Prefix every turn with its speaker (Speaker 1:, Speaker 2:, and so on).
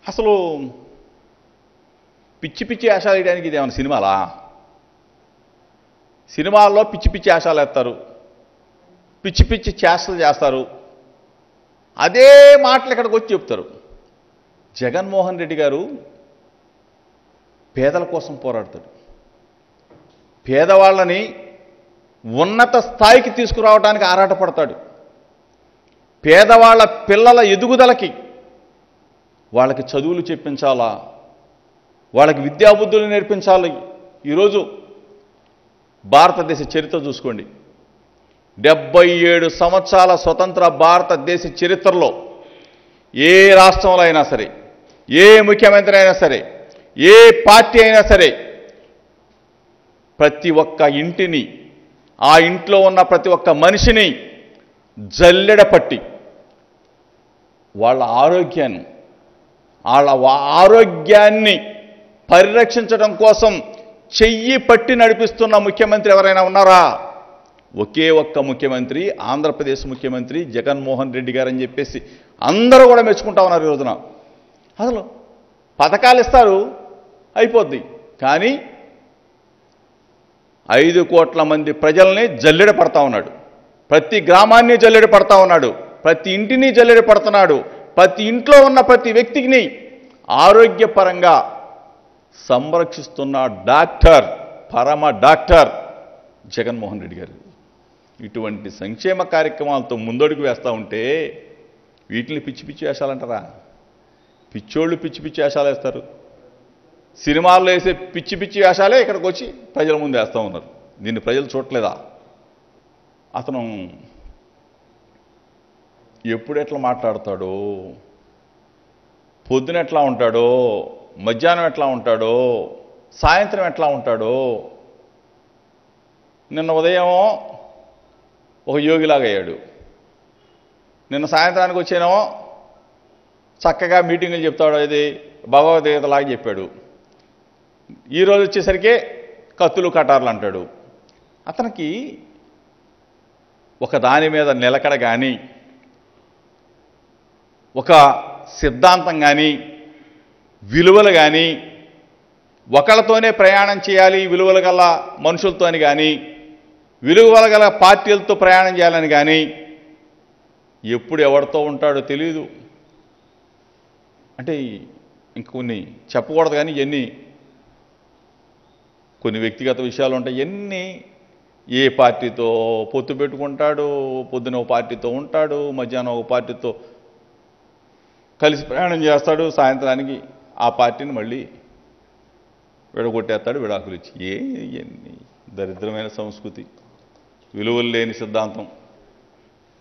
Speaker 1: అసలు పిచ్చి పిచ్చి వేషాలు వేయడానికి ఇది ఏమైనా సినిమాలా సినిమాల్లో పిచ్చి పిచ్చి వేషాలు వేస్తారు పిచ్చి పిచ్చి చేష్టలు చేస్తారు అదే మాటలు ఇక్కడికి వచ్చి చెప్తారు జగన్మోహన్ రెడ్డి గారు పేదల కోసం పోరాడతాడు పేదవాళ్ళని ఉన్నత స్థాయికి తీసుకురావడానికి ఆరాటపడతాడు పేదవాళ్ళ పిల్లల ఎదుగుదలకి వాళ్ళకి చదువులు చెప్పించాలా వాళ్ళకి విద్యాబుద్ధులు నేర్పించాలి ఈరోజు భారతదేశ చరిత్ర చూసుకోండి డెబ్బై ఏడు సంవత్సరాల స్వతంత్ర భారతదేశ చరిత్రలో ఏ రాష్ట్రంలో అయినా సరే ఏ ముఖ్యమంత్రి అయినా సరే ఏ పార్టీ అయినా సరే ప్రతి ఒక్క ఇంటిని ఆ ఇంట్లో ఉన్న ప్రతి ఒక్క మనిషిని జల్లెడ పట్టి వాళ్ళ ఆరోగ్యాన్ని వాళ్ళ వా- ఆరోగ్యాన్ని పరిరక్షించడం కోసం చెయ్యి పట్టి నడిపిస్తున్న ముఖ్యమంత్రి ఎవరైనా ఉన్నారా ఒకే ఒక్క ముఖ్యమంత్రి ఆంధ్రప్రదేశ్ ముఖ్యమంత్రి జగన్మోహన్ రెడ్డి గారు అని చెప్పేసి అందరూ కూడా మెచ్చుకుంటా ఉన్నారు ఈ రోజున అసలు పథకాలు ఇస్తారు అయిపోద్ది కానీ ఐదు కోట్ల మంది ప్రజల్ని జల్లెడ పడతా ఉన్నాడు ప్రతి గ్రామాన్ని జల్లెడ పడతా ఉన్నాడు ప్రతి ఇంటిని జల్లెడ పడుతున్నాడు ప్రతి ఇంట్లో ఉన్న ప్రతి వ్యక్తిని ఆరోగ్యపరంగా సంరక్షిస్తున్న డాక్టర్ పరమ డాక్టర్ జగన్మోహన్ రెడ్డి గారు ఇటువంటి సంక్షేమ కార్యక్రమాలతో ముందడుగు వేస్తూ ఉంటే వీటిని పిచ్చి పిచ్చి వేషాలంటారా పిచ్చోళ్ళు పిచ్చి పిచ్చి వేషాలు వేస్తారు సినిమాల్లో వేసే పిచ్చి పిచ్చి వేషాలే ఇక్కడికి వచ్చి ప్రజల ముందు వేస్తూ ఉన్నారు దీన్ని ప్రజలు చూడలేదా అతను ఎప్పుడు ఎట్లా మాట్లాడతాడో పొద్దున ఎట్లా ఉంటాడో మధ్యాహ్నం ఎట్లా ఉంటాడో సాయంత్రం ఎట్లా ఉంటాడో నిన్న ఉదయం ఒక యోగిలాగా అయ్యాడు నిన్న సాయంత్రానికి వచ్చేనేమో చక్కగా మీటింగులు చెప్తాడు ఇది భగవద్గీతలాగా చెప్పాడు ఈరోజు వచ్చేసరికి కత్తులు కటార్లు అంటాడు అతనికి ఒక దాని మీద నిలకడ కానీ ఒక సిద్ధాంతం కానీ విలువలు కానీ ఒకళ్ళతోనే ప్రయాణం చేయాలి విలువలు గల మనుషులతోని కానీ విలువలు గల పార్టీలతో ప్రయాణం చేయాలని కానీ ఎప్పుడు ఎవరితో ఉంటాడో తెలియదు అంటే ఇంక కొన్ని చెప్పకూడదు కానీ ఎన్ని కొన్ని వ్యక్తిగత విషయాలు ఉంటాయి ఎన్ని ఏ పార్టీతో పొత్తు పెట్టుకుంటాడు పొద్దున ఒక పార్టీతో ఉంటాడు మధ్యాహ్నం ఒక పార్టీతో కలిసి ప్రయాణం చేస్తాడు సాయంత్రానికి ఆ పార్టీని మళ్ళీ విడగొట్టేస్తాడు విడాకులు ఇచ్చి ఏ ఎన్ని దరిద్రమైన సంస్కృతి విలువలు లేని సిద్ధాంతం